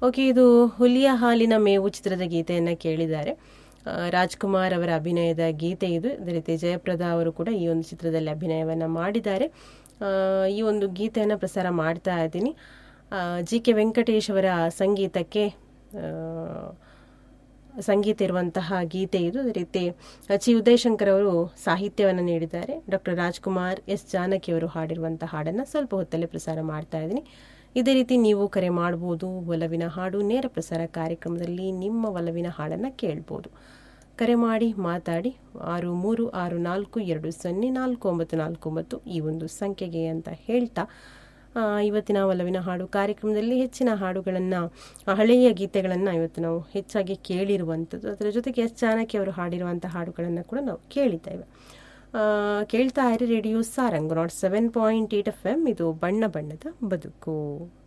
okay ಇದು ಹುಲಿಯ ಹಾಲಿನ ಮೇವು ಚಿತ್ರದ ಗೀತೆಯನ್ನು ಕೇಳಿದ್ದಾರೆ ಆ, ರಾಜ್ಕುಮಾರ್ ಅವರ ಅಭಿನಯದ ಗೀತೆ ಇದು ಅದೇ ರೀತಿ ಜಯಪ್ರದಾ ಅವರು ಕೂಡ ಈ ಒಂದು ಚಿತ್ರದಲ್ಲಿ ಅಭಿನಯವನ್ನು ಮಾಡಿದ್ದಾರೆ ಆ, ಈ ಒಂದು ಗೀತೆಯನ್ನು ಪ್ರಸಾರ ಮಾಡ್ತಾ ಇದ್ದೀನಿ ಜಿ ಕೆ ವೆಂಕಟೇಶ್ ಅವರ ಸಂಗೀತಕ್ಕೆ ಆ, ಸಂಗೀತ ಇರುವಂತಹ ಗೀತೆ ಇದು ಅದೇ ರೀತಿ ಚಿ ಉದಯಶಂಕರ್ ಅವರು ಸಾಹಿತ್ಯವನ್ನು ನೀಡಿದ್ದಾರೆ ಡಾಕ್ಟರ್ ರಾಜ್ಕುಮಾರ್ ಎಸ್ ಜಾನಕಿ ಅವರು ಹಾಡಿರುವಂತಹ ಹಾಡನ್ನು ಸ್ವಲ್ಪ ಹೊತ್ತಲ್ಲೇ ಪ್ರಸಾರ ಮಾಡ್ತಾ ಇದ್ದೀನಿ ಇದೇ ರೀತಿ ನೀವು ಕರೆ ಮಾಡ್ಬೋದು ಒಲವಿನ ಹಾಡು ನೇರ ಪ್ರಸಾರ ಕಾರ್ಯಕ್ರಮದಲ್ಲಿ ನಿಮ್ಮ ಒಲವಿನ ಹಾಡನ್ನು ಕೇಳ್ಬೋದು ಕರೆ ಮಾಡಿ ಮಾತಾಡಿ ಆರು ಮೂರು ಆರು ನಾಲ್ಕು ಎರಡು ಸೊನ್ನೆ ನಾಲ್ಕು ಒಂಬತ್ತು ನಾಲ್ಕು ಒಂಬತ್ತು ಈ ಒಂದು ಸಂಖ್ಯೆಗೆ ಅಂತ ಹೇಳ್ತಾ ಆ, ಇವತ್ತಿನ ಒಲವಿನ ಹಾಡು ಕಾರ್ಯಕ್ರಮದಲ್ಲಿ ಹೆಚ್ಚಿನ ಹಾಡುಗಳನ್ನು ಹಳೆಯ ಗೀತೆಗಳನ್ನು ಇವತ್ತು ನಾವು ಹೆಚ್ಚಾಗಿ ಕೇಳಿರುವಂಥದ್ದು ಅದರ ಜೊತೆಗೆ ಎಸ್ ಚಾಣಕ್ಯ ಅವರು ಹಾಡಿರುವಂಥ ಹಾಡುಗಳನ್ನು ಕೂಡ ನಾವು ಕೇಳಿದ್ದೇವೆ ಆ, ಕೇಳ್ತಾ ಇರಿ radio Sarang nought seven point eight F M ಇದು ಬಣ್ಣ ಬಣ್ಣದ ಬದುಕು